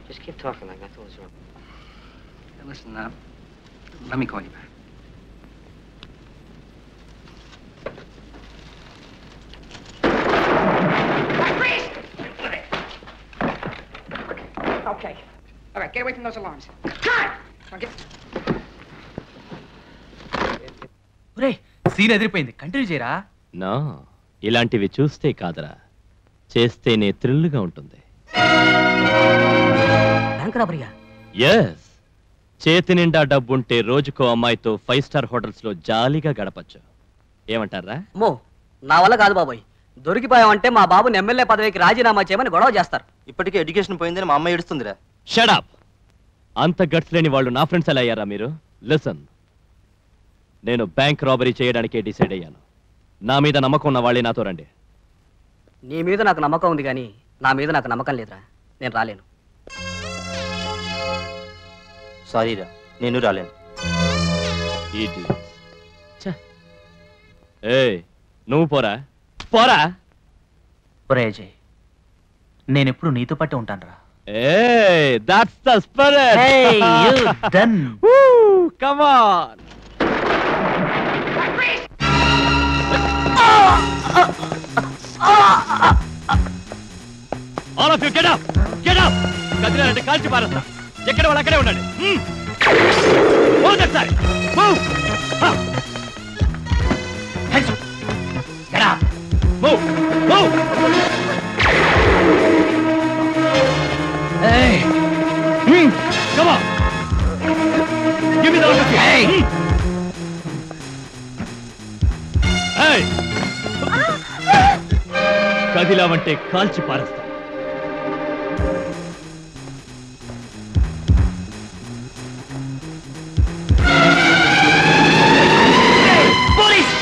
Just keep talking like nothing was wrong. Listen, uh, let me call you back. Okay. All right, get away from those alarms. Come on! Get... ఒరే scene ఎదిరిపోయింది continue చేయరా నా ఇలాంటివి చూస్తే కాదరా చేస్తేనే థ్రిల్గా ఉంటుంది బ్యాంక్ రాబరియా ఎస్ చేతి నిండా డబ్బుంటే రోజుకో అమ్మాయితో ఫైవ్ స్టార్ హోటల్స్ లో జాలీగా గడపచ్చు ఏమంటారా మో నా వల్ల కాదు బాబాయ్ దొరికిపోయామంటే మా బాబుని ఎమ్మెల్యే పదవికి రాజీనామా చేయమని గొడవ చేస్తారు ఇప్పటికే ఎడ్యుకేషన్ పోయిందని మా అమ్మాయి ఏడుస్తుందిరా షడప్ అంత గట్స్ లేని వాళ్ళు నా ఫ్రెండ్స్ ఎలా అయ్యారా మీరు లిసన్ నేను బ్యాంక్ రాబరీ చేయడానికే డిసైడ్ అయ్యాను నా మీద నమ్మకం ఉన్న వాళ్ళే నాతో రండి నీ మీద నాకు నమ్మకం ఉంది కానీ నా మీద నాకు నమ్మకం లేదురా నేను రాలేను సారీరా నేను రాలేను Idiots. ఛ. ఏయ్ నువ్వు పోరా పోరా ఒరే అజయ్ నేను ఎప్పుడు నీతో పట్టే ఉంటానురా ఏయ్ that's the spirit done come on all of you get up get up కదిలారంటే కాల్చి పారేస్తా ఎక్కడ వాళ్ళు అక్కడే ఉండండి move that side move heads get up move move Hey! Hmm. Come on! Give me the other Hey! Hey! కదిలావంటే కాల్చి పారేస్తా police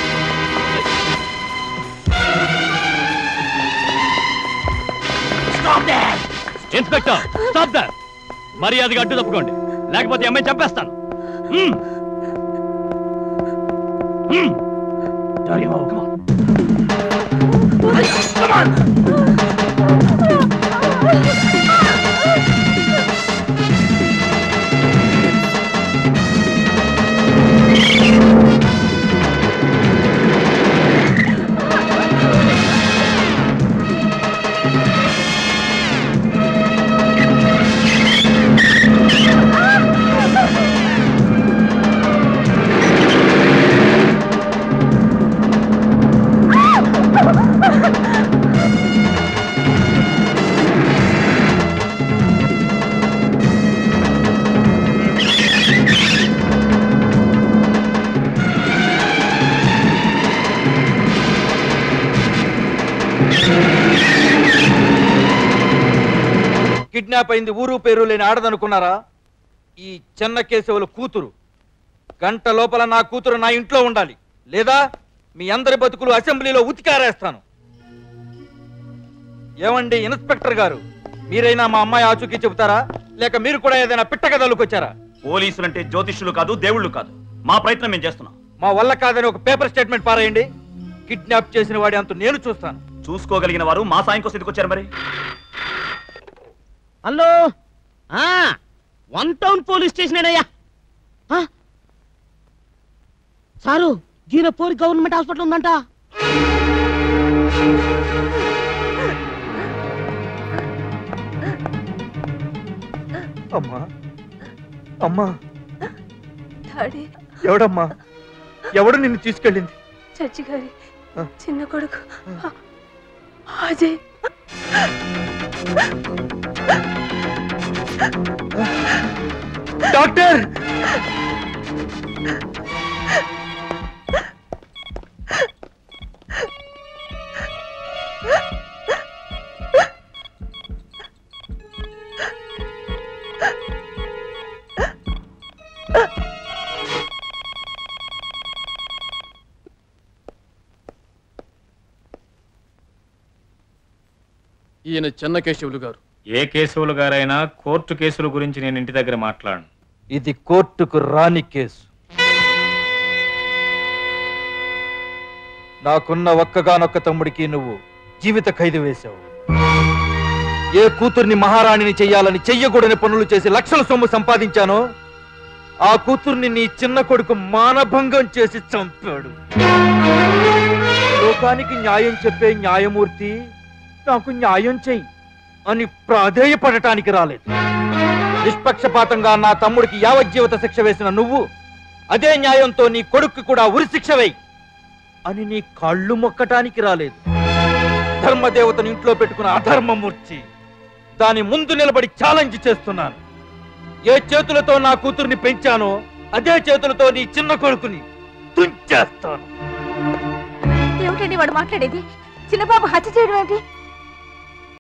stop that inspector stop that మర్యాదగా అడ్డు తప్పుకోండి లేకపోతే ఈ అమ్మాయి చంపేస్తాను Hmm. Hmm. Dirty move, come on. Come on! Kidnap అయింది ఊరు పేరు లేని ఆడదనుకున్నారా ఈ చెన్న కేశవుల కూతురు గంట లోపల నా కూతురు నా ఇంట్లో ఉండాలి లేదా మీ అందరి బతుకులు అసెంబ్లీలో ఉతికారేస్తాను ఏమండి ఇన్స్పెక్టర్ గారు మీరైనా మా అమ్మాయి ఆచూకీ చెబుతారా లేక మీరు కూడా ఏదైనా పిట్టకదలుకొచ్చారా పోలీసులంటే జ్యోతిష్యులు కాదు దేవుళ్ళు కాదు మా ప్రయత్నం మేము చేస్తున్నాం మా వల్ల కాదని ఒక పేపర్ స్టేట్మెంట్ పారేయండి కిడ్నాప్ చేసిన వాడి అంత నేను చూస్తాను చూసుకోగలిగిన వారు మా సాయం కోసం ఎందుకు వచ్చారు మరి హలో ఆ, వన్ టౌన్ పోలీస్ స్టేషన్ అయ్యా సారు గీరపూరి గవర్నమెంట్ హాస్పిటల్ ఉందంట అమ్మా అమ్మా డాడీ ఎవడమ్మా ఎవడు నిన్ను తీసుకెళ్ళింది చర్చి గారి చిన్న కొడుకు అజయ్ డాక్టర్ ఈయన చెన్నకేశవులు గారు ఏ కేశవులు గారైనా కోర్టు కేసుల గురించి నేను ఇంటి దగ్గర మాట్లాడను ఇది కోర్టుకు రాని కేసు నాకున్న ఒక్కగానొక్క తమ్ముడికి నువ్వు జీవిత ఖైదు వేశావు ఏ కూతుర్ని మహారాణిని చెయ్యాలని చెయ్యకూడని పనులు చేసి లక్షల సొమ్ము సంపాదించానో ఆ కూతుర్ని నీ చిన్న కొడుకు మానభంగం చేసి చంపాడు లోకానికి న్యాయం చెప్పే న్యాయమూర్తి నాకు న్యాయం చెయ్యి అని ప్రాధేయపడటానికి రాలేదు నిష్పక్షపాతంగా నా తమ్ముడికి యావజ్జీవిత శిక్ష వేసిన నువ్వు అదే న్యాయంతో నీ కొడుక్కి కూడా ఉరిశిక్ష వేయి అని నీ కళ్ళు మొక్కటానికి రాలేదు ధర్మదేవతను ఇంట్లో పెట్టుకున్న అధర్మమూర్చి దాని ముందు నిలబడి ఛాలెంజ్ చేస్తున్నాను ఏ చేతులతో నా కూతుర్ని పెంచానో అదే చేతులతో నీ చిన్న కొడుకుని తుంచేస్తాను ఏమిటండి వాడు మాట్లాడేది చిన్నబాబు హత్య చేయడం ఏంటి